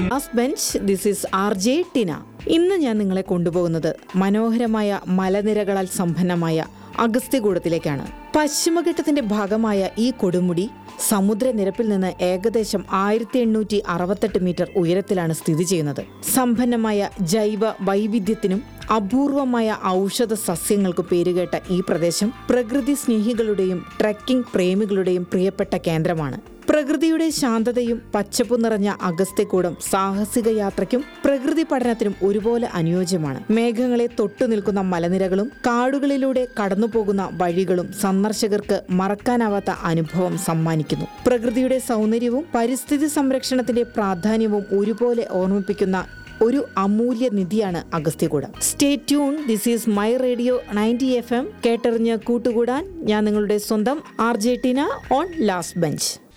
last bench this is R J Tina ഇന്ന് ഞാൻ നിങ്ങളെ കൊണ്ടുപോകുന്നത് മനോഹരമായ മലനിരകളാൽ സമ്പന്നമായ അഗസ്ത്യകൂടത്തിലേക്കാണ് പശ്ചിമഘട്ടത്തിന്റെ ഭാഗമായ ഈ കൊടുമുടി സമുദ്രനിരപ്പിൽ നിന്ന് ഏകദേശം ആയിരത്തി എണ്ണൂറ്റി അറുപത്തെട്ട് മീറ്റർ ഉയരത്തിലാണ് സ്ഥിതി ചെയ്യുന്നത് സമ്പന്നമായ ജൈവ വൈവിധ്യത്തിനും അപൂർവമായ ഔഷധ സസ്യങ്ങൾക്ക് പേരുകേട്ട ഈ പ്രദേശം പ്രകൃതി സ്നേഹികളുടെയും ട്രെക്കിംഗ് പ്രേമികളുടെയും പ്രിയപ്പെട്ട കേന്ദ്രമാണ് പ്രകൃതിയുടെ ശാന്തതയും പച്ചപ്പു നിറഞ്ഞ അഗസ്ത്യക്കൂടം സാഹസിക യാത്രയ്ക്കും പ്രകൃതി പഠനത്തിനും ഒരുപോലെ അനുയോജ്യമാണ് മേഘങ്ങളെ തൊട്ടു നിൽക്കുന്ന മലനിരകളും കാടുകളിലൂടെ കടന്നുപോകുന്ന വഴികളും സന്ദർശകർക്ക് മറക്കാനാവാത്ത അനുഭവം സമ്മാനിക്കുന്നു പ്രകൃതിയുടെ സൗന്ദര്യവും പരിസ്ഥിതി സംരക്ഷണത്തിന്റെ പ്രാധാന്യവും ഒരുപോലെ ഓർമ്മിപ്പിക്കുന്ന ഒരു അമൂല്യ നിധിയാണ് Agasthyakoodam stay tune this is my radio ninety F M കേട്ടറിഞ്ഞ് കൂട്ടുകൂടാൻ ഞാൻ നിങ്ങളുടെ സ്വന്തം R J Tina on last bench